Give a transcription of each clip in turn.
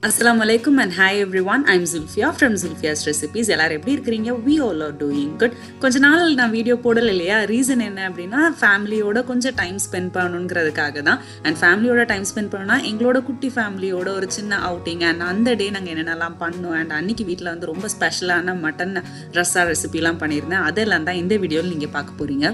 அஸ்லாம் வலைக்கும் and hi everyone I'm Zulfiya from Zulfiya's recipes எல்லாரும் எப்படி இருக்கிறீங்க we all are doing good கொஞ்ச நாள் நான் வீடியோ போடல இல்லையா ரீசன் என்ன அப்படின்னா ஃபேமிலியோட கொஞ்சம் டைம் ஸ்பெண்ட் பண்ணணுங்கிறதுக்காக தான் அண்ட் ஃபேமிலியோட டைம் ஸ்பெண்ட் பண்ணணும்னா எங்களோட குட்டி ஃபேமிலியோட ஒரு சின்ன அவுட்டிங் அண்ட் அந்த டே நாங்கள் என்னென்னலாம் பண்ணோம் அண்ட் அன்னைக்கு வீட்டில் வந்து ரொம்ப ஸ்பெஷலான மட்டன் ரசா ரெசிபிலாம் பண்ணியிருந்தேன் அதெல்லாம் தான் இந்த வீடியோவில் நீங்கள் பார்க்க போகிறீங்க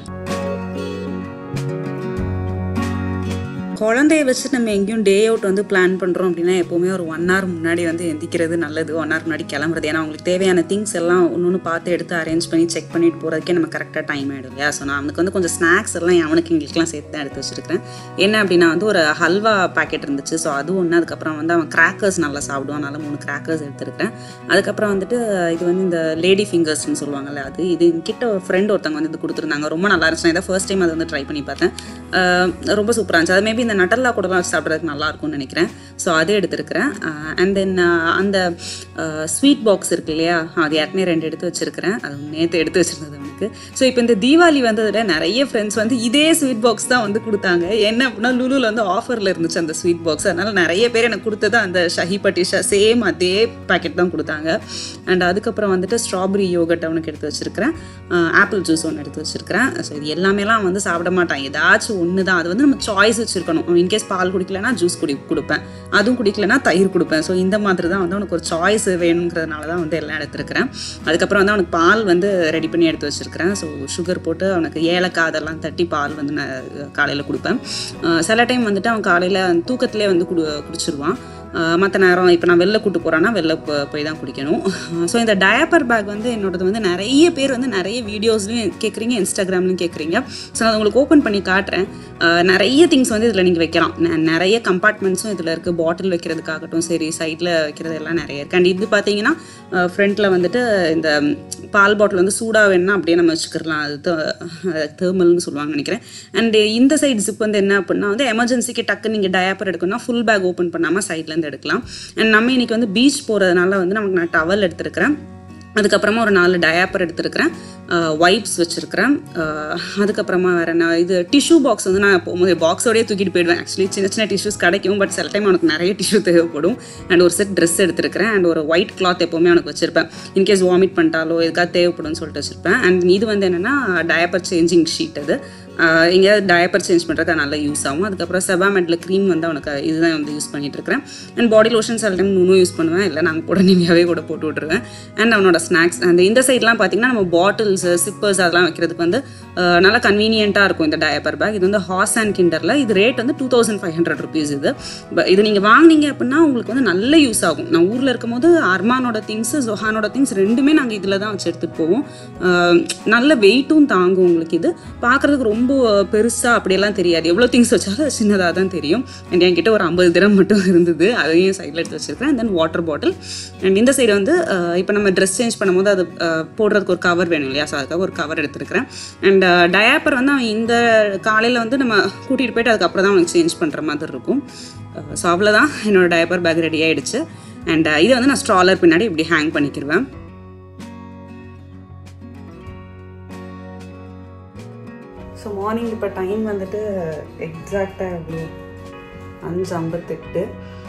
குழந்தைய வச்சு நம்ம எங்கேயும் டே அவுட் வந்து பிளான் பண்ணுறோம் அப்படின்னா எப்போவுமே ஒரு ஒன் ஹவர் முன்னாடி வந்து எந்திக்கிறது நல்லது ஒன் ஹவர் முன்னாடி கிளம்புறது ஏன்னா அவங்களுக்கு தேவையான திங்ஸ் எல்லாம் ஒன்று ஒன்று பார்த்து எடுத்து அரேஞ்ச் பண்ணி செக் பண்ணிட்டு போகிறதுக்கே நம்ம கரெக்டாக டைம் ஆகிடும் இல்லையா ஸோ நான் அவனுக்கு வந்து கொஞ்சம் ஸ்நாக்ஸ் எல்லாம் அவனுக்கு எங்களுக்குலாம் சேர்த்து தான் எடுத்து வச்சிருக்கிறேன் என்ன அப்படின்னா வந்து ஒரு ஹல்வா பாக்கெட் இருந்துச்சு ஸோ அது ஒன்று அதுக்கப்புறம் வந்து அவன் கிராக்கர்ஸ் நல்லா சாப்பிடுவான் அதனால மூணு கிராக்கர்ஸ் எடுத்துருக்கிறேன் அதுக்கப்புறம் வந்துட்டு இது வந்து இந்த லேடி ஃபிங்கர்ஸ்னு சொல்லுவாங்கல்ல அது இது கிட்ட ஒரு ஃப்ரெண்ட் ஒருத்தவங்க வந்து இது கொடுத்துருந்தாங்க ரொம்ப நல்லா இருந்துச்சு நான் இதை ஃபர்ஸ்ட் டைம் அதை வந்து ட்ரை பண்ணி பார்த்தேன் அஹ் ரொம்ப சூப்பராக இருந்துச்சு அது மேபி இந்த நட்டல்லா கூடலாம் வச்சு சாப்பிட்றதுக்கு நல்லா இருக்கும்னு நினைக்கிறேன் ஸோ அது எடுத்துருக்கிறேன் அண்ட் தென் அந்த ஸ்வீட் பாக்ஸ் இருக்கு இல்லையா அது ஏற்கனவே ரெண்டு எடுத்து வச்சிருக்கிறேன் அது நேற்று எடுத்து வச்சிருந்தது அவனுக்கு ஸோ இப்போ இந்த தீபாவளி வந்ததில் நிறைய ஃப்ரெண்ட்ஸ் வந்து இதே ஸ்வீட் பாக்ஸ் தான் வந்து கொடுத்தாங்க என்ன அப்படின்னா லுலுவில் வந்து ஆஃபரில் இருந்துச்சு அந்த ஸ்வீட் பாக்ஸ் அதனால நிறைய பேர் எனக்கு கொடுத்தது அந்த ஷஹி பட்டிஷா சேம் அதே பேக்கெட் தான் கொடுத்தாங்க அண்ட் அதுக்கப்புறம் வந்துட்டு ஸ்ட்ராபெரி யோகட் அவனுக்கு எடுத்து வச்சிருக்கிறேன் ஆப்பிள் ஜூஸ் ஒன்று எடுத்து வச்சிருக்கிறேன் ஸோ இது எல்லாமேலாம் வந்து சாப்பிட மாட்டான் ஏதாச்சும் ஒன்று தான் அது வந்து நம்ம சாய்ஸ் வச்சிருக்கணும் இன்கேஸ் பால் குடிக்கலனா ஜூஸ் குடி கொடுப்பேன் அதுவும் குடிக்கலனா தயிர் கொடுப்பேன் ஸோ இந்த மாதிரி தான் வந்து அவனுக்கு ஒரு சாய்ஸ் வேணுங்கிறதுனால தான் வந்து எல்லாம் எடுத்துருக்கிறேன் அதுக்கப்புறம் வந்து அவனுக்கு பால் வந்து ரெடி பண்ணி எடுத்து வச்சிருக்கிறேன் ஸோ சுகர் போட்டு அவனுக்கு ஏலக்காய் அதெல்லாம் தட்டி பால் வந்து நான் காலையில் கொடுப்பேன் அஹ் சில டைம் வந்துட்டு அவன் காலையில் தூக்கத்திலே வந்து குடி குடிச்சிருவான் மற்ற நேரம் இப்போ நான் வெளில கூட்டு போகிறேன்னா வெளில போ- போய் தான் குடிக்கணும் ஸோ இந்த டயப்பர் பேக் வந்து என்னோடது வந்து நிறைய பேர் வந்து நிறைய வீடியோஸ்லையும் கேட்குறீங்க இன்ஸ்டாகிராம்லையும் கேட்குறீங்க ஸோ நான் உங்களுக்கு ஓப்பன் பண்ணி காட்டுறேன் அஹ் நிறைய திங்ஸ் வந்து இதில் நீங்கள் வைக்கலாம் ந- நிறைய கம்பார்ட்மெண்ட்ஸும் இதில் இருக்குது பாட்டில் வைக்கிறதுக்காகட்டும் சரி சைடில் வைக்கிறது எல்லாம் நிறைய இருக்குது அண்ட் இது பார்த்தீங்கன்னா ஃப்ரண்ட்டில் வந்துட்டு இந்த பால் பாட்டில் வந்து சூடாக வேணும்னா அப்படியே நம்ம வச்சுக்கலாம் அது தேர்மல்னு சொல்லுவாங்க நினைக்கிறேன் அண்ட் இந்த சைடு ஜிப் வந்து என்ன அப்படின்னா வந்து எமர்ஜென்சிக்கு டக்கு நீங்கள் டயப்பர் எடுக்கணும்னா ஃபுல் பேக் ஓப்பன் பண்ணாமல் சைட்லேருந்து எடுக்கலாம் அண்ட் நம்ம இன்னைக்கு வந்து பீச் போகிறதுனால வந்து நமக்கு நான் டவல் எடுத்திருக்கிறேன் அதுக்கப்புறமா ஒரு நாலு டயாப்பர் எடுத்திருக்கிறேன் வைப்ஸ் வச்சுருக்கிறேன் அதுக்கப்புறமா வேறு என்ன இது டிஷ்யூ பாக்ஸ் வந்து நான் போகும்போது பாக்ஸோடய தூக்கிட்டு போயிடுவேன் ஆக்சுவலி சின்ன சின்ன டிஷ்யூஸ் கிடைக்கும் பட் சில டைம் அவனுக்கு நிறைய டிஷ்யூ தேவைப்படும் அண்ட் ஒரு செட் ட்ரெஸ் எடுத்திருக்கிறேன் அண்ட் ஒரு ஒயிட் கிளாத் எப்போவுமே அவனுக்கு வச்சிருப்பேன் இன்கேஸ் வாமிட் பண்ணிட்டாலோ எதுக்காக தேவைப்படும்னு சொல்லிட்டு வச்சிருப்பேன் அண்ட் இது வந்து என்னென்னா டயப்பர் சேஞ்சிங் ஷீட் அது ஆஹ் எங்கேயாவது டயப்பர் சேஞ்ச் பண்ணுறதுக்கு நல்லா யூஸ் ஆகும் அதுக்கப்புறம் செபாமெட்டில் க்ரீம் வந்து அவனுக்கு இதுதான் வந்து யூஸ் பண்ணிட்டு இருக்கிறேன் அண்ட் பாடி லோஷன் சில டைம் நுணும் யூஸ் பண்ணுவேன் இல்லை நாங்கள் கூட நிவியாவே கூட போட்டு விட்ருவேன் அண்ட் அவனோட ஸ்நாக்ஸ் அந்த இந்த சைட்லாம் பார்த்தீங்கன்னா நம்ம பாட்டில்ஸ் சிப்பர்ஸ் அதெல்லாம் வைக்கிறதுக்கு வந்து ஆஹ் நல்லா கன்வீனியண்ட்டாக இருக்கும் இந்த டயப்பர் பேக் இது வந்து ஹார்ஸ் அண்ட் கிண்டரில் இது ரேட் வந்து two thousand five hundred rupees இது ப- இது நீங்கள் வாங்குனீங்க அப்படின்னா உங்களுக்கு வந்து நல்ல யூஸ் ஆகும் நான் ஊரில் இருக்கும்போது அர்மானோட திங்ஸ் ஜொஹானோட திங்ஸ் ரெண்டுமே நாங்கள் இதில் தான் வச்சு எடுத்துகிட்டு போவோம் ஆஹ் நல்ல வெயிட்டும் தாங்கும் உங்களுக்கு இது பார்க்குறதுக்கு ரொம்ப பெருசாக அப்படியெல்லாம் தெரியாது எவ்வளோ திங்ஸ் வச்சாலும் அது சின்னதாக தான் தெரியும் அண்ட் என்கிட்ட ஒரு ஐம்பது தினம் மட்டும் இருந்தது அதையும் சைடில் எடுத்து வச்சிருக்கேன் தென் வாட்டர் பாட்டில் அண்ட் இந்த சைடு வந்து இப்போ நம்ம ட்ரெஸ் சேஞ்ச் பண்ணும்போது அது ஆஹ் போடுறதுக்கு ஒரு கவர் வேணும் இல்லையா ஸோ அதுக்காக ஒரு கவர் எடுத்துருக்கிறேன் அண்ட் டயாப்பர் வந்து அவன் இந்த காலையில் வந்து நம்ம கூட்டிகிட்டு போயிட்டு அதுக்கப்புறம் தான் அவனுக்கு சேஞ்ச் பண்ணுற மாதிரி இருக்கும் ஸோ அவ்வளோதான் என்னோட டயப்பர் பேக் ரெடி ஆயிடுச்சு அண்ட் இதை வந்து நான் ஸ்ட்ராலர் பின்னாடி இப்படி ஹேங் பண்ணிக்கிருவேன் ஸோ மார்னிங் இப்போ டைம் வந்துட்டு எக்ஸாக்டாக எவ்வளோ அஞ்சு ஐம்பத்தெட்டு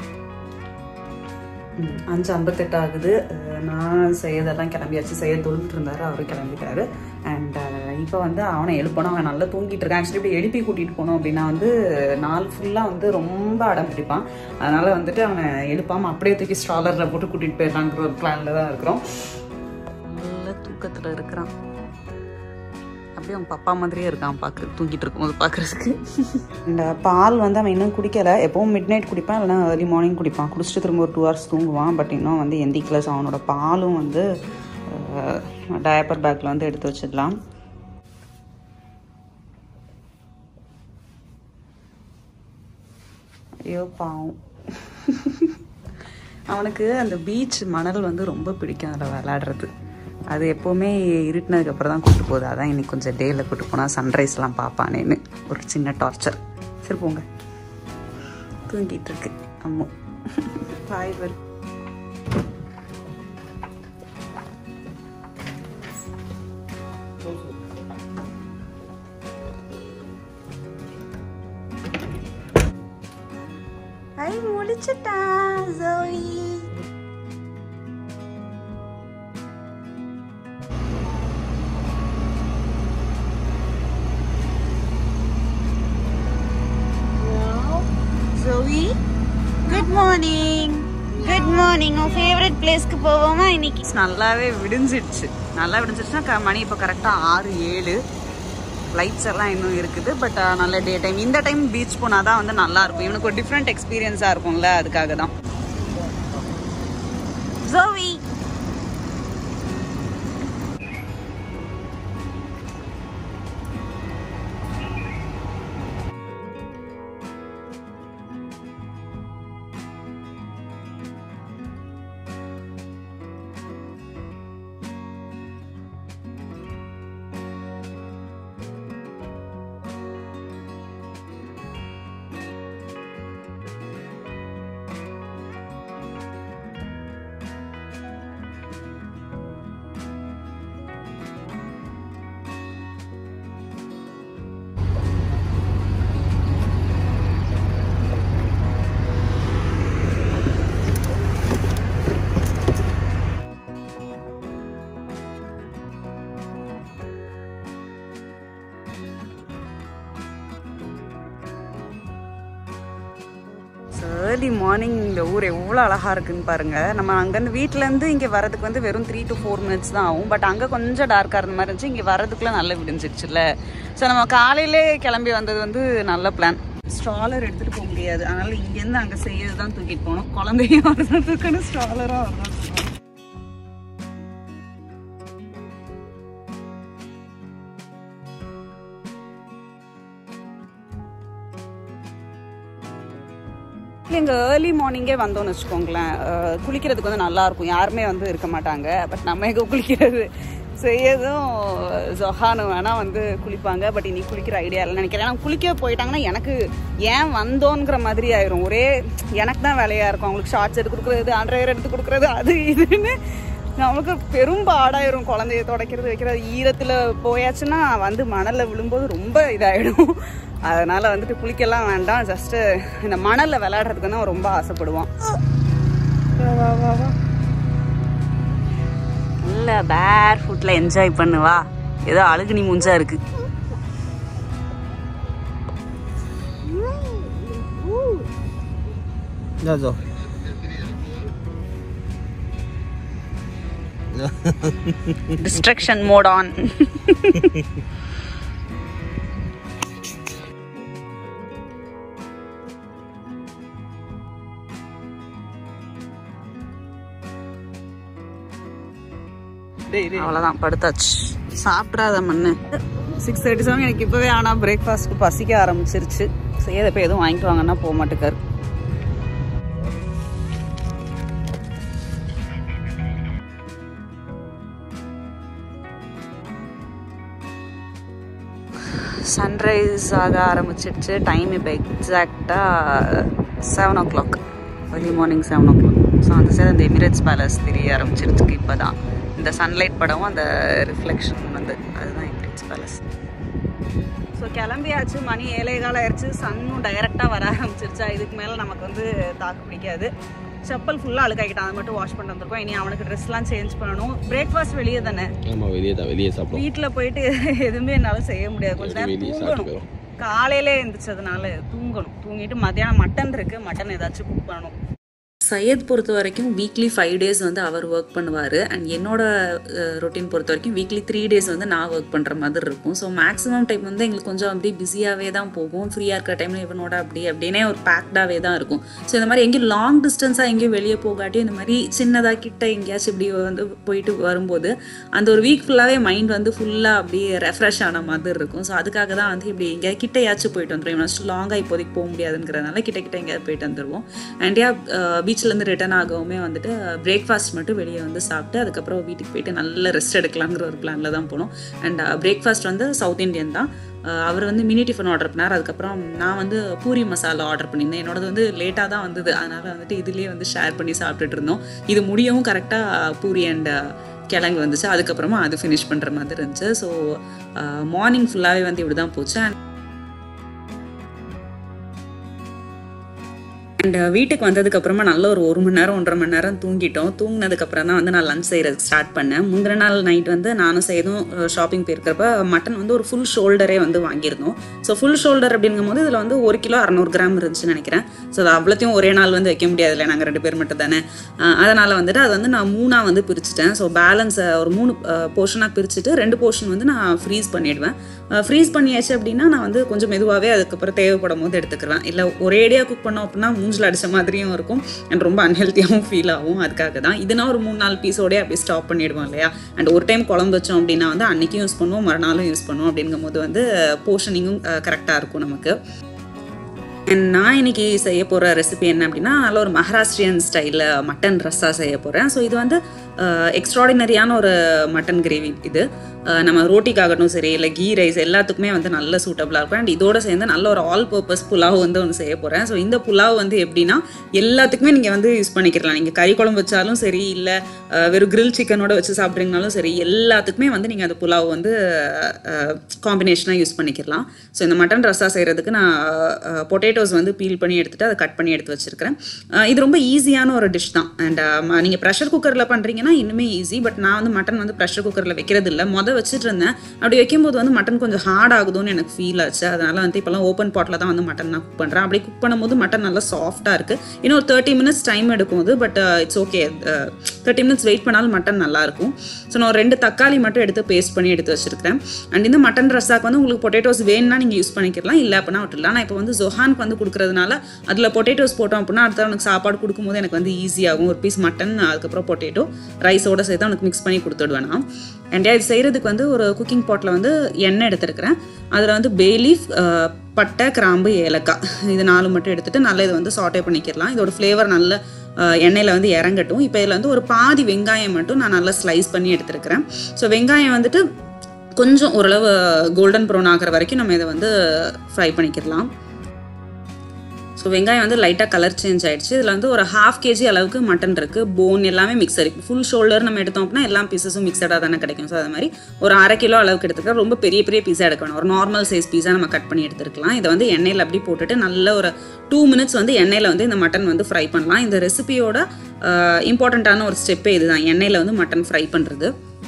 ம், அஞ்சு ஐம்பத்தெட்டு ஆகுது அஹ் நான் செய்யதெல்லாம் கிளம்பியாச்சு செய்ய தொழுட்டு இருந்தாரு அவரும் கிளம்பிட்டாரு அண்ட் இப்போ வந்து அவனை எழுப்பணும் அவன் நல்லா தூங்கிட்டு இருக்கான் ஆக்சுவலி இப்படி எழுப்பி கூட்டிகிட்டு போனோம் அப்படின்னா வந்து நாள் ஃபுல்லாக வந்து ரொம்ப அடம் பிடிப்பான் அதனால வந்துட்டு அவனை எழுப்பாமல் அப்படியே தூக்கி ஸ்ட்ராலரில் போட்டு கூட்டிகிட்டு போயிடலாங்கிற ஒரு பிளானில் தான் இருக்கிறோம் நல்ல தூக்கத்தில் இருக்கிறான் அப்படியே அவன் பப்பா மாதிரியே இருக்கான் பார்க்குறது தூங்கிட்டு இருக்கும்போது பார்க்குறதுக்கு இந்த பால் வந்து அவன் இன்னும் குடிக்கலை எப்பவும் மிட் நைட் குடிப்பான் இல்லைனா ஏர்லி மார்னிங் குடிப்பான் குடிச்சிட்டு திரும்ப ஒரு டூ ஹவர்ஸ் தூங்குவான் பட் இன்னும் வந்து எந்திக்கல ஸோ அவனோட பாலும் வந்து டயப்பர் பேக்கில் வந்து எடுத்து வச்சிடலாம் ஐயோ பாவம் அவனுக்கு அந்த பீச் மணல் வந்து ரொம்ப பிடிக்கும் அதில் விளையாடுறது அது எப்போவுமே இருட்டினதுக்கு அப்புறம் தான் கூட்டு போகுது அதான் இன்னைக்கு கொஞ்சம் டேயில் கூட்டு போனால் சன்ரைஸ்லாம் பார்ப்பானேன்னு ஒரு சின்ன டார்ச்சர் சரி போங்க தூங்கிட்டு இருக்கு அம்மு பாய் வரு ஐ முடிச்சிட்டா Joey good morning good morning உன் ஃபேவரட் பிளேஸ்க்கு போவோமா இன்னைக்கு நல்லாவே விடிஞ்சிடுச்சு நல்லா விடிஞ்சிடுச்சுன்னா க- மணி இப்போ கரெக்டாக ஆறு ஏழு லைட்ஸ் எல்லாம் இன்னும் இருக்குது பட் நல்ல டே டைம் இந்த டைம் பீச் போனால் தான் வந்து நல்லா இருக்கும் இவனுக்கு ஒரு டிஃப்ரெண்ட் எக்ஸ்பீரியன்ஸாக இருக்கும்ல அதுக்காக தான் ஜோவி ஏர்லி மார்னிங் இந்த ஊர் எவ்வளோ அழகாக இருக்குன்னு பாருங்க நம்ம அங்கேருந்து வீட்டிலேருந்து இங்கே வரதுக்கு வந்து வெறும் த்ரீ டு ஃபோர் மினிட்ஸ் தான் ஆகும் பட் அங்கே கொஞ்சம் டார்க்காக இருந்த மாதிரி இருந்துச்சு இங்கே வரதுக்குள்ள நல்லா விடிஞ்சிருச்சுல்ல ஸோ நம்ம காலையிலே கிளம்பி வந்தது வந்து நல்ல பிளான் ஸ்ட்ராலர் எடுத்துகிட்டு போக முடியாது அதனால இங்கேருந்து அங்கே செய்யறது தான் தூக்கிட்டு போகணும் குழந்தையும் வரதுக்குன்னு ஸ்ட்ராலராக வரணும் இங்கே ஏர்லி மார்னிங்கே வந்தோம்னு வச்சுக்கோங்களேன் அஹ், குளிக்கிறதுக்கு வந்து நல்லா இருக்கும் யாருமே வந்து இருக்க மாட்டாங்க பட் நம்ம எங்கே குளிக்கிறது செய்யதும் ஜொஹானு வேணா வந்து குளிப்பாங்க பட் இன்னைக்கு குளிக்கிற ஐடியா இல்லை நினைக்கிறேன் ஏன்னா குளிக்க போயிட்டாங்கன்னா எனக்கு ஏன் வந்தோங்கிற மாதிரி ஆயிரும் ஒரே எனக்கு தான் வேலையாக இருக்கும் அவங்களுக்கு ஷார்ட்ஸ் எடுத்து கொடுக்குறது அண்டர்வேர் எடுத்து கொடுக்குறது அது இதுன்னு நமக்கு பெரும் பாடாயிரும் குழந்தைய துடைக்கிறது வைக்கிறது ஈரத்தில் போயாச்சுன்னா வந்து மணலில் விழும்போது ரொம்ப இதாயிடும் அதனால வந்துட்டு குளிக்கலாம் வேண்டாம் ஜஸ்ட் இந்த மணல்ல விளையாடுறதுக்கு தான் ரொம்ப ஆசைப்படுவான் வா, வா, வா. நல்ல பேர் ஃபுட்ல என்ஜாய் பண்ணுவா ஏதோ அழுகுனி மூஞ்சா இருக்கு जा जाओ டிஸ்ட்ரக்ஷன் மோட் ஆன் அவ்வளோதான் படுத்தாச்சு சாப்பிட்றாத மண்ணு சிக்ஸ் தேர்ட்டி செவன் எனக்கு இப்போவே ஆனால் பிரேக்ஃபாஸ்ட்க்கு பசிக்க ஆரம்பிச்சிருச்சு செய்யதை போய் எதுவும் வாங்கிட்டு வாங்கன்னா போக மாட்டேக்காரு சன்ரைஸ் ஆக ஆரம்பிச்சிடுச்சு டைம் இப்போ எக்ஸாக்டாக seven o'clock early morning seven o'clock so அந்த சைடு அந்த எமிரேட்ஸ் பேலஸ் தெரிய ஆரம்பிச்சிருச்சு இப்போ தான் இந்த சன்லைட் படமும் அந்த ரிஃப்ளெக்ஷன் வந்து அதுதான் எமிரேட்ஸ் பேலஸ் ஸோ கிளம்பியாச்சு மணி ஏழை காலம் ஆயிடுச்சு சன்னும் டைரெக்டாக வர ஆரம்பிச்சிருச்சா இதுக்கு மேலே நமக்கு வந்து தாக்கு பிடிக்காது செப்பல் ஃபுல்லாக அழுக்காக்கிட்டான் அதை மட்டும் வாஷ் பண்ணிட்டு வந்திருக்கோம் இனி அவனுக்கு ட்ரெஸ்லாம் சேஞ்ச் பண்ணணும் பிரேக்ஃபாஸ்ட் வெளியே தானே ஆமா வெளியே தான் வெளியே சாப்பிடும் வீட்டில் போயிட்டு எதுவுமே என்னால் செய்ய முடியாது கொஞ்ச நேரம் வெளியே சாப்பிட்டு தூங்கணும் காலையிலே எழுந்திரிச்சதுனால தூங்கணும் தூங்கிட்டு மத்தியானம் மட்டன் இருக்கு மட்டன் ஏதாச்சும் குக் பண்ணணும் சையத் பொறுத்த வரைக்கும் வீக்லி ஃபைவ் டேஸ் வந்து அவர் ஒர்க் பண்ணுவார் அண்ட் என்னோட ரொட்டீன் பொறுத்த வரைக்கும் வீக்லி த்ரீ டேஸ் வந்து நான் ஒர்க் பண்ணுற மாதிரி இருக்கும் ஸோ மேக்ஸிமம் டைம் வந்து எங்களுக்கு கொஞ்சம் அப்படியே பிஸியாகவே தான் போகும் ஃப்ரீயாக இருக்கிற டைமில் இவனோட அப்படி அப்படின்னே ஒரு பேக்டாகவே தான் இருக்கும் ஸோ இந்த மாதிரி எங்கேயும் லாங் டிஸ்டன்ஸாக எங்கேயும் வெளியே போகாட்டி இந்த மாதிரி சின்னதாக கிட்ட எங்கேயாச்சும் இப்படி வந்து போயிட்டு வரும்போது அந்த ஒரு வீக் ஃபுல்லாகவே மைண்ட் வந்து ஃபுல்லாக அப்படியே ரெஃப்ரெஷ் ஆன மாதிரி இருக்கும் ஸோ அதுக்காக தான் வந்து இப்படி எங்கேயா கிட்டையாச்சும் போயிட்டு வந்துடும் ஃபஸ்ட்டு லாங்காக இப்போதைக்கு போக முடியாதுங்கிறதுனால கிட்ட கிட்ட எங்கேயாவது போயிட்டு வந்துடுவோம் அண்ட் யா பீச்லேருந்து ரிட்டர்ன் ஆகவுமே வந்துட்டு பிரேக்ஃபாஸ்ட் மட்டும் வெளியே வந்து சாப்பிட்டு அதுக்கப்புறம் வீட்டுக்கு போயிட்டு நல்ல ரெஸ்ட் எடுக்கலாங்கிற ஒரு பிளானில் தான் போனோம் அண்ட் பிரேக்ஃபாஸ்ட் வந்து சவுத் இந்தியன் தான் அஹ் அவர் வந்து மினி டிஃபன் ஆர்டர் பண்ணார் அதுக்கப்புறம் நான் வந்து பூரி மசாலா ஆர்டர் பண்ணியிருந்தேன் என்னோடது வந்து லேட்டாக தான் வந்தது அதனால் வந்துட்டு இதுலேயே வந்து ஷேர் பண்ணி சாப்பிட்டுட்டு இருந்தோம் இது முடியவும் கரெக்டாக பூரி அண்ட் கிழங்கு வந்துச்சு அதுக்கப்புறமா அது ஃபினிஷ் பண்ணுற மாதிரி இருந்துச்சு ஸோ மார்னிங் ஃபுல்லாகவே வந்து இப்படி தான் போச்சு அண்ட் அண்ட் வீட்டுக்கு வந்ததுக்கு அப்புறமா நல்ல ஒரு ஒரு மணி நேரம் ஒன்றரை மணி நேரம் தூங்கிட்டோம் தூங்கினதுக்கு அப்புறம் தான் வந்து நான் லஞ்ச் செய்யறதுக்கு ஸ்டார்ட் பண்ணேன் முந்தின நாள் நைட் வந்து நானும் செய்தும் ஷாப்பிங் போயிருக்கிறப்ப மட்டன் வந்து ஒரு ஃபுல் ஷோல்டரே வந்து வாங்கியிருந்தோம் ஸோ ஃபுல் ஷோல்டர் அப்படிங்கும் போது இதில் வந்து ஒரு கிலோ அறநூறு கிராம் இருந்துச்சுன்னு நினைக்கிறேன் ஸோ அது அவ்வளோத்தையும் ஒரே நாள் வந்து வைக்க முடியாதுல்ல நாங்கள் ரெண்டு பேர் மட்டும் தானே அதனால் வந்துட்டு அது வந்து நான் மூணாக வந்து பிரிச்சுட்டேன் ஸோ பேலன்ஸை ஒரு மூணு போர்ஷனாக பிரிச்சுட்டு ரெண்டு போர்ஷன் வந்து நான் ஃப்ரீஸ் பண்ணிடுவேன் ஃப்ரீஸ் பண்ணியாச்சு அப்படின்னா நான் வந்து கொஞ்சம் மெதுவாகவே அதுக்கப்புறம் தேவைப்படும் போது எடுத்துக்கிறேன் இல்லை ஒரேடியாக குக் பண்ணோம் அப்படின்னா மூஞ்சில் அடித்த மாதிரியும் இருக்கும் அண்ட் ரொம்ப அன்ஹெல்த்தியாகவும் ஃபீல் ஆகும் அதுக்காக தான் இதுனா ஒரு மூணு நாலு பீஸோடய அப்படியே ஸ்டாப் பண்ணிடுவோம் இல்லையா அண்ட் ஒரு டைம் குழம்பு வச்சோம் அப்படின்னா வந்து அன்றைக்கும் யூஸ் பண்ணுவோம் மறுநாளும் யூஸ் பண்ணுவோம் அப்படிங்கும் போது வந்து போர்ஷனிங்கும் கரெக்டாக இருக்கும் நமக்கு அண்ட் நான் இன்னைக்கு செய்ய போகிற ரெசிபி என்ன அப்படின்னா நல்ல ஒரு மகாராஷ்டிரியன் ஸ்டைலில் மட்டன் ரஸ்ஸா செய்ய போகிறேன் ஸோ இது வந்து எக்ஸ்ட்ராடினரியான ஒரு மட்டன் கிரேவி இது அஹ் நம்ம ரோட்டிக்காகட்டும் சரி இல்லை கீ ரைஸ் எல்லாத்துக்குமே வந்து நல்ல சூட்டபுளாக இருக்கும் அண்ட் இதோட சேர்ந்து நல்ல ஒரு ஆல் பர்பஸ் புலாவ் வந்து ஒன்று செய்ய போகிறேன் ஸோ இந்த புலாவ் வந்து எப்படின்னா எல்லாத்துக்குமே நீங்கள் வந்து யூஸ் பண்ணிக்கலாம் நீங்கள் கறி குழம்பு வச்சாலும் சரி இல்லை வெறும் கிரில் சிக்கனோட வச்சு சாப்பிட்றீங்கனாலும் சரி எல்லாத்துக்குமே வந்து நீங்கள் அந்த புலாவ் வந்து காம்பினேஷனாக யூஸ் பண்ணிக்கலாம் ஸோ இந்த மட்டன் ரசா செய்கிறதுக்கு நான் பொட்டேட்டோஸ் வந்து பீல் பண்ணி எடுத்துகிட்டு அதை கட் பண்ணி எடுத்து வச்சுருக்கிறேன் இது ரொம்ப ஈஸியான ஒரு டிஷ் தான் அண்ட் நீங்கள் ப்ரெஷர் குக்கரில் பண்ணுறீங்கன்னா இன்னுமே ஈஸி பட் நான் வந்து மட்டன் வந்து ப்ரெஷர் குக்கரில் வைக்கிறது இல்லை மொதல் வச்சுட்டு இருந்தேன் அப்படி வைக்கும்போது வந்து மட்டன் கொஞ்சம் ஹார்ட் ஆகுதுன்னு எனக்கு ஃபீல் ஆச்சு அதனால் வந்து இப்போலாம் ஓப்பன் பாட்டில் தான் வந்து மட்டன் நான் குக் பண்ணுறேன் அப்படி குக் பண்ணும்போது மட்டன் நல்லா சாஃப்டாக இருக்குது இன்னும் ஒரு தேர்ட்டி மினிட்ஸ் டைம் எடுக்கும் அது but it's okay thirty minutes wait பண்ணாலும் மட்டன் நல்லாயிருக்கும் ஸோ நான் ஒரு ரெண்டு தக்காளி மட்டும் எடுத்து பேஸ்ட் பண்ணி எடுத்து வச்சிருக்கிறேன் அண்ட் இந்த மட்டன் ரசாக்கு வந்து உங்களுக்கு பொட்டேட்டோஸ் வேணும்னா நீங்கள் யூஸ் பண்ணிக்கலாம் இல்லை அப்படின்னா விட்டுலாம் நான் இப்போ வந்து ஜொஹானுக்கு வந்து கொடுக்குறதுனால அதில் பொட்டேட்டோஸ் போட்டோம் அப்படின்னா அடுத்த அவனுக்கு சாப்பாடு கொடுக்கும்போது எனக்கு வந்து ஈஸியாகும் ஒரு பீஸ் மட்டன் அதுக்கப்புறம் பொட்டேட்டோ ரைஸோட சேர்த்து அவனுக்கு மிக்ஸ் பண்ணி கொடுத்துடுவேன் நான் அண்ட் இது செய்கிறதுக்கு வந்து ஒரு குக்கிங் பாட்டில் வந்து எண்ணெய் எடுத்துருக்கிறேன் அதில் வந்து பேலீஃப் பட்டை கிராம்பு ஏலக்காய் இது நாலு மட்டும் எடுத்துகிட்டு நல்லா இதை வந்து சாட்டே பண்ணிக்கிடலாம் இதோட ஃப்ளேவர் நல்ல எண்ணெயில் வந்து இறங்கட்டும் இப்போ இதில் வந்து ஒரு பாதி வெங்காயம் மட்டும் நான் நல்லா ஸ்லைஸ் பண்ணி எடுத்துருக்கிறேன் ஸோ வெங்காயம் வந்துட்டு கொஞ்சம் ஓரளவு கோல்டன் ப்ரௌன் ஆகிற வரைக்கும் நம்ம இதை வந்து ஃப்ரை பண்ணிக்கிடலாம் ஸோ வெங்காயம் வந்து லைட்டாக கலர் சேஞ்ச் ஆயிடுச்சு இதில் வந்து ஒரு ஹாஃப் கேஜி அளவுக்கு மட்டன் இருக்குது போன் எல்லாமே மிக்சர் ஃபுல் ஷோல்டர் நம்ம எடுத்தோம் அப்படின்னா எல்லா பீசஸும் மிக்சடாக தானே கிடைக்கும் ஸோ அது மாதிரி ஒரு அரை கிலோ அளவுக்கு எடுத்துக்கலாம் ரொம்ப பெரிய பெரிய பீஸா எடுக்கணும் ஒரு நார்மல் சைஸ் பீஸா நம்ம கட் பண்ணி எடுத்துருக்கலாம் இதை வந்து எண்ணெயில் அப்படி போட்டுட்டு நல்ல ஒரு டூ மினிட்ஸ் வந்து எண்ணெயில் வந்து இந்த மட்டன் வந்து ஃப்ரை பண்ணலாம் இந்த ரெசிபியோட இம்பார்ட்டண்ட்டான ஒரு ஸ்டெப்பே இதுதான் எண்ணெயில் வந்து மட்டன் ஃப்ரை பண்ணுறது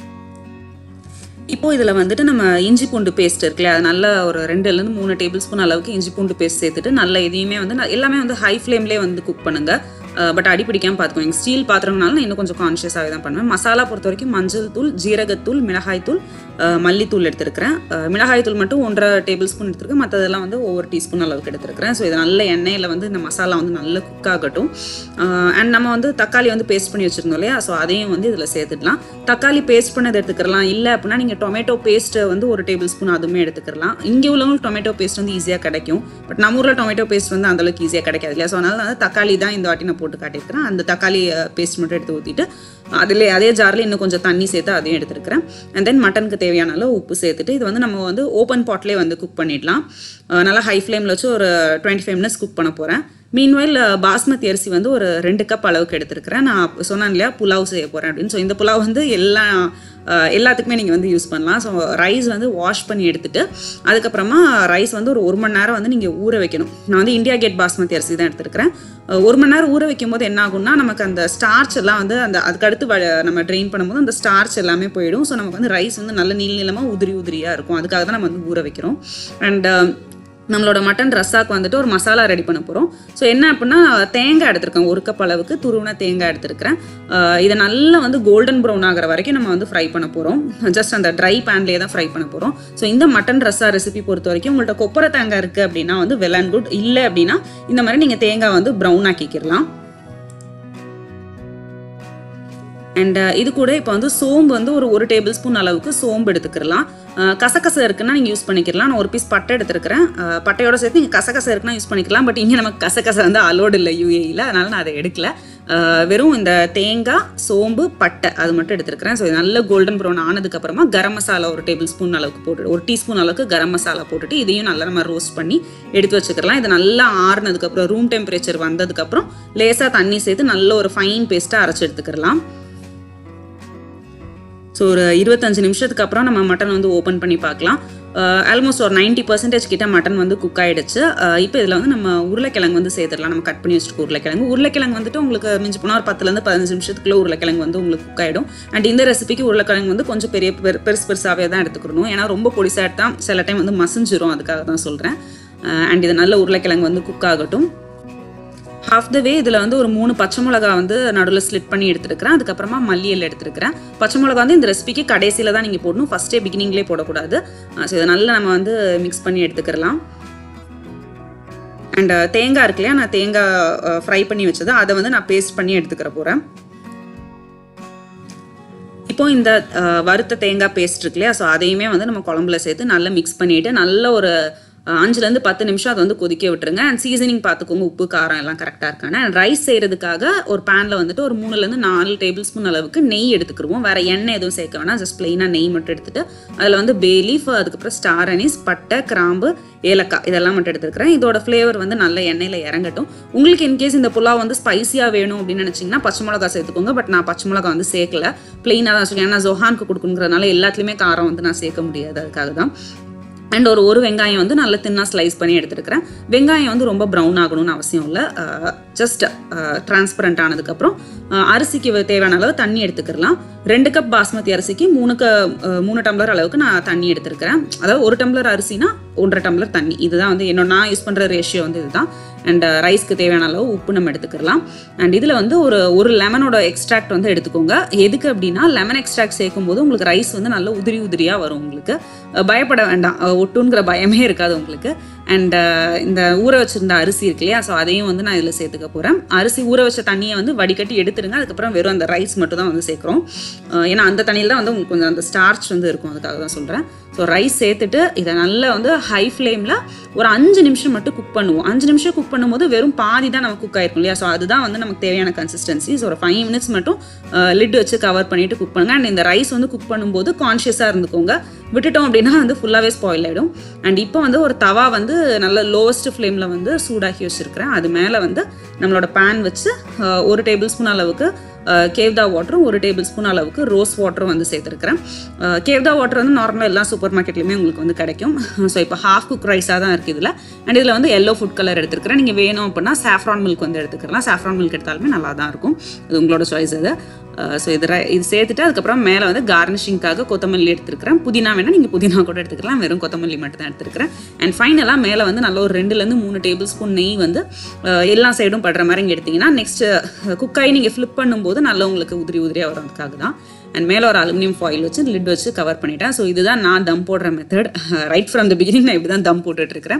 இப்போ இதில் வந்துட்டு நம்ம இஞ்சி பூண்டு பேஸ்ட் இருக்குல்ல அது நல்ல ஒரு ரெண்டுலேருந்து மூணு டேபிள் ஸ்பூன் அளவுக்கு இஞ்சி பூண்டு பேஸ்ட் சேர்த்துட்டு நல்ல இதையுமே வந்து நான் எல்லாமே வந்து ஹை ஃப்ளேம்லேயே வந்து குக் பண்ணுங்கள் பட் அடி பிடிக்காமல் பார்த்துக்கோங்க ஸ்டீல் பாத்திரம்னால நான் இன்னும் கொஞ்சம் கான்ஷியஸாகவே தான் பண்ணுவேன் மசாலா பொறுத்த வரைக்கும் மஞ்சள் தூள் ஜீரகத்தூள் மிளகாய்த்தூள் மல்லித்தூள் எடுத்துருக்கிறேன் மிளகாய்த்தூள் மட்டும் ஒன்றரை டேபிள் ஸ்பூன் எடுத்துருக்கேன் மற்றதெல்லாம் வந்து ஒவ்வொரு டீஸ்பூன் அளவுக்கு எடுத்துருக்கிறேன் ஸோ இது நல்ல எண்ணெயில் வந்து இந்த மசாலா வந்து நல்ல குக் ஆகட்டும் அண்ட் நம்ம வந்து தக்காளி வந்து பேஸ்ட் பண்ணி வச்சுருந்தோம் இல்லையா ஸோ அதையும் வந்து இதில் சேர்த்துடலாம் தக்காளி பேஸ்ட் பண்ணதை எடுத்துக்கலாம் இல்லை அப்படின்னா நீங்கள் டொமேட்டோ பேஸ்ட்டு வந்து ஒரு டேபிள் ஸ்பூன் அதுவுமே எடுத்துக்கலாம் இங்கே உள்ளவங்களுக்கு டொமேட்டோ பேஸ்ட் வந்து ஈஸியாக கிடைக்கும் பட் நம்ம ஊரில் டொமேட்டோ பேஸ்ட் வந்து அந்தளவுக்கு ஈஸியாக கிடைக்காது இல்லையா ஸோ அதனால் வந்து தக்காளி தான் இந்த வாட்டி நான் போட்டு காட்டியிருக்கிறேன் அந்த தக்காளி பேஸ்ட் மட்டும் எடுத்து ஊற்றிட்டு அதில் அதே ஜாரில் இன்னும் கொஞ்சம் தண்ணி சேர்த்து அதையும் எடுத்துருக்கிறேன் அண்ட் தென் மட்டனுக்கு தேவையான அளவு உப்பு சேர்த்துட்டு இது வந்து நம்ம வந்து ஓப்பன் பாட்லேயே வந்து குக் பண்ணிடலாம் நல்லா ஹை ஃப்ளேமில் வச்சு ஒரு டுவெண்ட்டி ஃபைவ் மினிட்ஸ் குக் பண்ண போகிறேன் மீன்வைல் பாஸ்மதி அரிசி வந்து ஒரு ரெண்டு கப் அளவுக்கு எடுத்துருக்கிறேன் நான் சொன்னேன் இல்லையா புலாவ் செய்ய போகிறேன் அப்படின்னு ஸோ இந்த புலாவ் வந்து எல்லா எல்லாத்துக்குமே நீங்கள் வந்து யூஸ் பண்ணலாம் ஸோ ரைஸ் வந்து வாஷ் பண்ணி எடுத்துட்டு அதுக்கப்புறமா ரைஸ் வந்து ஒரு ஒரு மணி நேரம் வந்து நீங்கள் ஊற வைக்கணும் நான் வந்து இந்தியா கேட் பாஸ்மதி அரிசி தான் எடுத்துருக்கிறேன் ஒரு மணி நேரம் ஊற வைக்கும் போது என்ன ஆகும்னா நமக்கு அந்த ஸ்டார்ச் எல்லாம் வந்து அந்த அதுக்கடுத்து நம்ம ட்ரெயின் பண்ணும்போது அந்த ஸ்டார்ச் எல்லாமே போயிடும் ஸோ நமக்கு வந்து ரைஸ் வந்து நல்ல நீள நீளமாக உதிரி உதிரியாக இருக்கும் அதுக்காக தான் நம்ம வந்து ஊற வைக்கிறோம் அண்ட் நம்மளோட மட்டன் ரசாக்கு வந்துட்டு ஒரு மசாலா ரெடி பண்ண போகிறோம் ஸோ என்ன அப்படின்னா தேங்காய் எடுத்திருக்கேன் ஒரு கப் அளவுக்கு துருவின தேங்காய் எடுத்திருக்கிறேன் இதை நல்லா வந்து கோல்டன் ப்ரௌன் ஆகிற வரைக்கும் நம்ம வந்து ஃப்ரை பண்ண போகிறோம் ஜஸ்ட் அந்த ட்ரை பேன்லேயே தான் ஃப்ரை பண்ண போகிறோம் ஸோ இந்த மட்டன் ரசா ரெசிபி பொறுத்த வரைக்கும் உங்கள்கிட்ட கொப்பரை தேங்காய் இருக்குது அப்படின்னா வந்து வெல் அண்ட் குட் இல்லை அப்படின்னா இந்த மாதிரி நீங்கள் தேங்காய் வந்து ப்ரௌன் ஆக்கிக்கிடலாம் அண்ட் இது கூட இப்போ வந்து சோம்பு வந்து ஒரு ஒரு டேபிள் ஸ்பூன் அளவுக்கு சோம்பு எடுத்துக்கிறலாம் கசகசை இருக்குன்னா நீங்கள் யூஸ் பண்ணிக்கலாம் நான் ஒரு பீஸ் பட்டை எடுத்துருக்கிறேன் பட்டையோட சேர்த்து நீங்கள் கசகசை இருக்குன்னா யூஸ் பண்ணிக்கலாம் பட் இங்கே நமக்கு கசகசை வந்து அலோடு இல்லை யூஏயில் அதனால் நான் அதை எடுக்கல வெறும் இந்த தேங்காய் சோம்பு பட்டை அது மட்டும் எடுத்துருக்கிறேன் ஸோ இது நல்ல கோல்டன் ப்ரௌன் ஆனதுக்கப்புறமா கரம் மசாலா ஒரு டேபிள் ஸ்பூன் அளவுக்கு போட்டு ஒரு டீஸ்பூன் அளவுக்கு கரம் மசாலா போட்டுட்டு இதையும் நல்லா நம்ம ரோஸ்ட் பண்ணி எடுத்து வச்சுக்கலாம் இது நல்லா ஆறுனதுக்கப்புறம் ரூம் டெம்பரேச்சர் வந்ததுக்கப்புறம் லேசாக தண்ணி சேர்த்து நல்ல ஒரு ஃபைன் பேஸ்ட்டாக அரைச்சி எடுத்துக்கலாம் ஸோ ஒரு இருபத்தஞ்சு நிமிஷத்துக்கு அப்புறம் நம்ம மட்டன் வந்து ஓப்பன் பண்ணி பார்க்கலாம் ஆல்மோஸ்ட் ஒரு நைன்ட்டி பர்சன்டேஜ் கிட்ட மட்டன் வந்து குக் ஆகிடுச்சு இப்போ இதில் வந்து நம்ம உருளைக்கிழங்கு வந்து சேர்த்துடலாம் நம்ம கட் பண்ணி வச்சுட்டு உருளைக்கிழங்கு உருளைக்கிழங்கு வந்துட்டு உங்களுக்கு மிஞ்சி போனால் ஒரு பத்துலேருந்து பதினஞ்சு நிமிஷத்துக்குள்ள உருளைக்கிழங்கு வந்து உங்களுக்கு குக் ஆகிடும் அண்ட் இந்த ரெசிபிக்கு உருளைக்கிழங்கு வந்து கொஞ்சம் பெரிய பெரு பெருசு பெருசாகவே தான் எடுத்துக்கணும் ஏன்னா ரொம்ப பொடிசாக எடுத்தால் சில டைம் வந்து மசிஞ்சிரும் அதுக்காக தான் சொல்கிறேன் அண்ட் இது நல்ல உருளைக்கிழங்கு வந்து குக் ஆகட்டும் ஹாஃப் த வே இதில் வந்து ஒரு மூணு பச்சை மிளகா வந்து நடுவில் ஸ்லிட் பண்ணி எடுத்துருக்கிறேன் அதுக்கப்புறமா மல்லியல் எடுத்துருக்கிறேன் பச்சை மிளகா வந்து இந்த ரெசிபிக்கு கடைசியில் தான் நீங்கள் போடணும் ஃபஸ்ட்டே பிகினிங்லேயே போடக்கூடாது ஸோ இதை நல்லா நம்ம வந்து மிக்ஸ் பண்ணி எடுத்துக்கிறலாம் அண்ட் தேங்காய் இருக்கு இல்லையா நான் தேங்காய் ஃப்ரை பண்ணி வச்சது அதை வந்து நான் பேஸ்ட் பண்ணி எடுத்துக்கிற போகிறேன் இப்போ இந்த அஹ், வறுத்த தேங்காய் பேஸ்ட் இருக்கு இல்லையா ஸோ அதையுமே வந்து நம்ம குழம்புல சேர்த்து நல்லா மிக்ஸ் பண்ணிட்டு நல்ல ஒரு அஹ், அஞ்சுலேருந்து பத்து நிமிஷம் அதை வந்து கொதிக்க விட்டுருங்க அண்ட் சீசனிங் பார்த்துக்கோங்க உப்பு காரம் எல்லாம் கரெக்டாக இருக்கானே அண்ட் ரைஸ் செய்கிறதுக்காக ஒரு பேனில் வந்துட்டு ஒரு மூணுலேருந்து நாலு டேபிள் ஸ்பூன் அளவுக்கு நெய் எடுத்துக்கிருவோம் வேறு எண்ணெய் எதுவும் சேர்க்க வேணாம் ஜஸ்ட் பிளெயினாக நெய் மட்டும் எடுத்துட்டு அதில் வந்து பேலீஃப் அதுக்கப்புறம் ஸ்டார் அனீஸ் பட்டை கிராம்பு ஏலக்காய் இதெல்லாம் மட்டும் எடுத்துருக்கிறேன் இதோட ஃப்ளேவர் வந்து நல்ல எண்ணெயில் இறங்கட்டும் உங்களுக்கு இன்கேஸ் இந்த புலாவ் வந்து ஸ்பைசியாக வேணும் அப்படின்னு நினச்சிங்கன்னா பச்சை மிளகா சேர்த்துக்கோங்க பட் நான் பச்சை மிளகா வந்து சேர்க்கல பிளெயினாக தான் வச்சுருக்கேன் ஏன்னா ஜொஹானுக்கு கொடுக்குங்கிறதுனால எல்லாத்துலேயுமே காரம் வந்து நான் சேர்க்க முடியாது அதுக்காக தான் அண்ட் ஒரு ஒரு வெங்காயம் வந்து நல்லா தின்னாக ஸ்லைஸ் பண்ணி எடுத்துருக்கிறேன் வெங்காயம் வந்து ரொம்ப ப்ரௌன் ஆகணும்னு அவசியம் இல்லை ஜஸ்ட் டிரான்ஸ்பரண்ட் ஆனதுக்கப்புறம் அஹ், அரிசிக்கு வே- தேவையான அளவு தண்ணி எடுத்துக்கிறலாம் ரெண்டு கப் பாஸ்மதி அரிசிக்கு மூணு க அஹ், மூணு டம்ளர் அளவுக்கு நான் தண்ணி எடுத்துருக்கிறேன் அதாவது ஒரு டம்ளர் அரிசினா ஒன்றரை டம்ளர் தண்ணி இதுதான் வந்து என்னோட நான் யூஸ் பண்ணுற ரேஷியோ வந்து இதுதான் அண்ட் ரைஸ்க்கு தேவையான அளவு உப்பு நம்ம எடுத்துக்கலாம் அண்ட் இதில் வந்து ஒரு ஒரு லெமனோட எக்ஸ்ட்ராக்ட் வந்து எடுத்துக்கோங்க எதுக்கு அப்படின்னா லெமன் எக்ஸ்ட்ராக்ட் சேர்க்கும் போது உங்களுக்கு ரைஸ் வந்து நல்ல உதிரி உதிரியாக வரும் உங்களுக்கு அஹ் பயப்பட வேண்டாம் அஹ் ஒட்டுங்கிற பயமே இருக்காது உங்களுக்கு அண்ட் இந்த ஊற வச்சிருந்த அரிசி இருக்கு இல்லையா ஸோ அதையும் வந்து நான் இதில் சேர்த்துக்க போகிறேன் அரிசி ஊற வச்ச தண்ணியை வந்து வடிகட்டி எடுத்துருங்க அதுக்கப்புறம் வெறும் அந்த ரைஸ் மட்டும் தான் வந்து சேர்க்குறோம் அஹ் ஏன்னா அந்த தண்ணியில் தான் வந்து உங்களுக்கு கொஞ்சம் அந்த ஸ்டார்ச் வந்து இருக்கும் அதுக்காக தான் சொல்கிறேன் ஸோ ரைஸ் சேர்த்துட்டு இதை நல்லா வந்து ஹை ஃப்ளேமில் ஒரு அஞ்சு நிமிஷம் மட்டும் குக் பண்ணுவோம் அஞ்சு நிமிஷம் குக் பண்ணும்போது வெறும் பாதி தான் நமக்கு குக் ஆயிருக்கும் இல்லையா ஸோ அதுதான் வந்து நமக்கு தேவையான கன்சிஸ்டன்சி ஸோ ஒரு ஃபைவ் மினிட்ஸ் மட்டும் லிட் வச்சு கவர் பண்ணிட்டு குக் பண்ணுங்க அண்ட் இந்த ரைஸ் வந்து குக் பண்ணும்போது கான்ஷியஸாக இருந்துக்கோங்க விட்டுட்டோம் அப்படின்னா வந்து ஃபுல்லாகவே ஸ்பாயில் ஆகிடும் அண்ட் இப்போ வந்து ஒரு தவா வந்து நல்ல லோவஸ்ட் ஃப்ளேமில் வந்து சூடாக்கி வச்சுருக்கிறேன் அது மேலே வந்து நம்மளோட பேன் வச்சு அஹ், ஒரு டேபிள் ஸ்பூன் அளவுக்கு அஹ், கேவ்தா வாட்டரும் ஒரு டேபிள் ஸ்பூன் அளவுக்கு ரோஸ் வாட்டரும் வந்து சேர்த்துருக்கிறேன் அஹ், கேவ்தா வாட்டர் வந்து நார்மலாக எல்லா சூப்பர் மார்க்கெட்லையுமே உங்களுக்கு வந்து கிடைக்கும் ஸோ இப்போ ஹாஃப் குக் ரைஸாக தான் இருக்குது இதில் அண்ட் இதில் வந்து எல்லோ ஃபுட் கலர் எடுத்துருக்கிறேன் நீங்கள் வேணும் அப்படின்னா சாஃப்ரான் மில்க் வந்து எடுத்துக்கலாம் சாஃப்ரான் மில்க் எடுத்தாலுமே நல்லா தான் இருக்கும் அது உங்களோட சாய்ஸ் அது ஸோ இது ரை- இது சேர்த்துட்டு அதுக்கப்புறம் மேலே வந்து கார்னிஷிங்காக கொத்தமல்லி எடுத்துருக்கிறேன் புதினா வேணால் நீங்கள் புதினா கூட எடுத்துக்கலாம் வெறும் கொத்தமல்லி மட்டும் தான் எடுத்துருக்கிறேன் அண்ட் ஃபைனலாக மேலே வந்து நல்ல ஒரு ரெண்டுலேருந்து மூணு டேபிள் ஸ்பூன் நெய் வந்து அஹ், எல்லா சைடும் படுற மாதிரி இங்கே எடுத்தீங்கன்னா நெக்ஸ்ட் குக்காய் நீங்கள் ஃப்ளிப் பண்ணும்போது நல்லா உங்களுக்கு உதிரி உதிரியாக வரதுக்காக தான் அண்ட் மேலே ஒரு அலுமினியம் ஃபாயில் வச்சு லிட் வச்சு கவர் பண்ணிட்டேன் ஸோ இதுதான் நான் தம் போடுற method right from the beginning நான் இப்படி தான் தம் போட்டுட்டு இருக்கிறேன்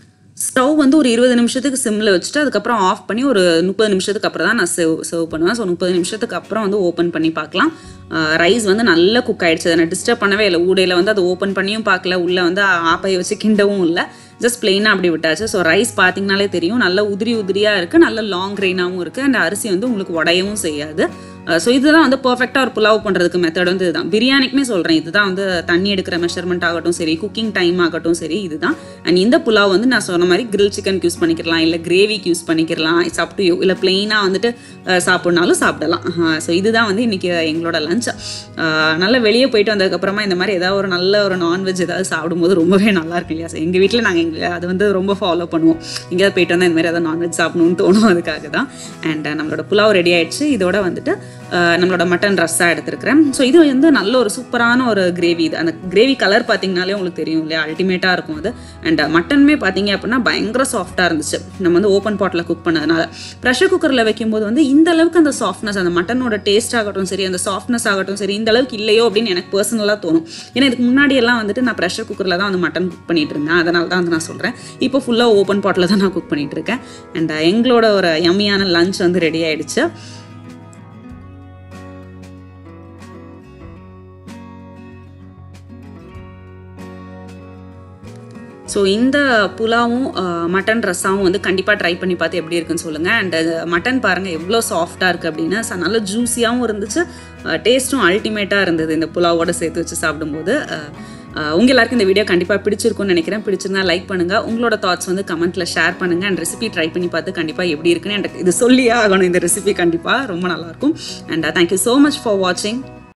ஸ்டவ் வந்து ஒரு இருபது நிமிஷத்துக்கு சிம்மில் வச்சுட்டு அதுக்கப்புறம் ஆஃப் பண்ணி ஒரு முப்பது நிமிஷத்துக்கு அப்புறம் தான் நான் சர்வ் சர்வ் பண்ணுவேன் ஸோ முப்பது நிமிஷத்துக்கு அப்புறம் வந்து ஓப்பன் பண்ணி பார்க்கலாம் ரைஸ் வந்து நல்லா குக் ஆயிடுச்சு அதை நான் டிஸ்டர்ப் பண்ணவே இல்லை ஊடையில் வந்து அதை ஓப்பன் பண்ணியும் பார்க்கல உள்ளே வந்து ஆப்பையை வச்சு கிண்டவும் இல்லை ஜஸ்ட் பிளெயினாக அப்படி விட்டாச்சு ஸோ ரைஸ் பார்த்தீங்கனாலே தெரியும் நல்ல உதிரி உதிரியாக இருக்குது நல்ல லாங் கிரெயினாகவும் இருக்குது அண்ட் அரிசி வந்து உங்களுக்கு உடையவும் செய்யாது ஸோ இதுதான் வந்து பர்ஃபெக்டாக ஒரு புலாவ் பண்ணுறதுக்கு மெத்தட் வந்து இதுதான் பிரியாணிக்குமே சொல்கிறேன் இதுதான் வந்து தண்ணி எடுக்கிற மெஷர்மெண்ட் ஆகட்டும் சரி குக்கிங் டைம் ஆகட்டும் சரி இதுதான் அண்ட் இந்த புலாவ் வந்து நான் சொன்ன மாதிரி கிரில் சிக்கனுக்கு யூஸ் பண்ணிக்கலாம் இல்லை கிரேவிக்கு யூஸ் பண்ணிக்கலாம் இட்ஸ் அப் டு யூ இல்லை பிளெயினாக வந்துட்டு அஹ், சாப்பிட்னாலும் சாப்பிடலாம் ஸோ இதுதான் வந்து இன்றைக்கி எங்களோட லஞ்ச் நல்லா வெளியே போயிட்டு வந்ததுக்கப்புறமா இந்த மாதிரி ஏதாவது ஒரு நல்ல ஒரு நான்வெஜ் ஏதாவது சாப்பிடும்போது ரொம்பவே நல்லா இருக்கும் இல்லையா ஸோ எங்கள் வீட்டில் நாங்கள் எங்கள் அது வந்து ரொம்ப ஃபாலோ பண்ணுவோம் எங்கேயாவது போயிட்டு வந்தால் இந்த மாதிரி ஏதாவது நான்வெஜ் சாப்பிடணும்னு தோணும் அதுக்காக தான் அண்ட் நம்மளோட புலாவ் ரெடி ஆயிடுச்சு இதோட வந்துட்டு அஹ், நம்மளோட மட்டன் ரஸ்ஸா எடுத்துருக்கிறேன் ஸோ இது வந்து நல்ல ஒரு சூப்பரான ஒரு கிரேவி இது அந்த கிரேவி கலர் பார்த்தீங்கனாலே உங்களுக்கு தெரியும் இல்லையா அல்டிமேட்டாக இருக்கும் அது அண்ட் மட்டனுமே பார்த்தீங்க அப்படின்னா பயங்கர சாஃப்டாக இருந்துச்சு நம்ம வந்து ஓப்பன் பாட்டில் குக் பண்ணதுனால ப்ரெஷர் குக்கரில் வைக்கும்போது வந்து இந்த அளவுக்கு அந்த சாஃப்ட்னஸ் அந்த மட்டனோட டேஸ்ட் ஆகட்டும் சரி அந்த சாஃப்ட்னஸ் ஆகட்டும் சரி இந்த அளவுக்கு இல்லையோ அப்படின்னு எனக்கு பர்சனலாக தோணும் ஏன்னா இதுக்கு முன்னாடி எல்லாம் வந்துட்டு நான் ப்ரெஷர் குக்கரில் தான் வந்து மட்டன் குக் பண்ணிட்டு இருந்தேன் அதனால தான் வந்து நான் சொல்கிறேன் இப்போ ஃபுல்லாக ஓப்பன் பாட்டில் தான் நான் குக் பண்ணிட்டு இருக்கேன் அண்ட் எங்களோட ஒரு யம்மியான லஞ்ச் வந்து ரெடி ஆயிடுச்சு ஸோ இந்த புலாவும் அஹ், மட்டன் ரசாவும் வந்து கண்டிப்பாக ட்ரை பண்ணி பார்த்து எப்படி இருக்குன்னு சொல்லுங்கள் அண்ட் மட்டன் பாருங்கள் எவ்வளோ சாஃப்டாக இருக்குது அப்படின்னு ச- நல்ல ஜூஸியாகவும் இருந்துச்சு டேஸ்ட்டும் அல்டிமேட்டாக இருந்தது இந்த புலாவோட சேர்த்து வச்சு சாப்பிடும்போது அஹ், அஹ், உங்க எல்லாருக்கும் இந்த வீடியோ கண்டிப்பாக பிடிச்சிருக்கும்னு நினைக்கிறேன் பிடிச்சிருந்தா லைக் பண்ணுங்கள் உங்களோட தாட்ஸ் வந்து கமெண்ட்டில் ஷேர் பண்ணுங்கள் அண்ட் ரெசிபி ட்ரை பண்ணி பார்த்து கண்டிப்பாக எப்படி இருக்குன்னு எனக்கு இது சொல்லியே ஆகணும் இந்த ரெசிபி கண்டிப்பாக ரொம்ப நல்லாயிருக்கும் and thank you so much for வாட்சிங்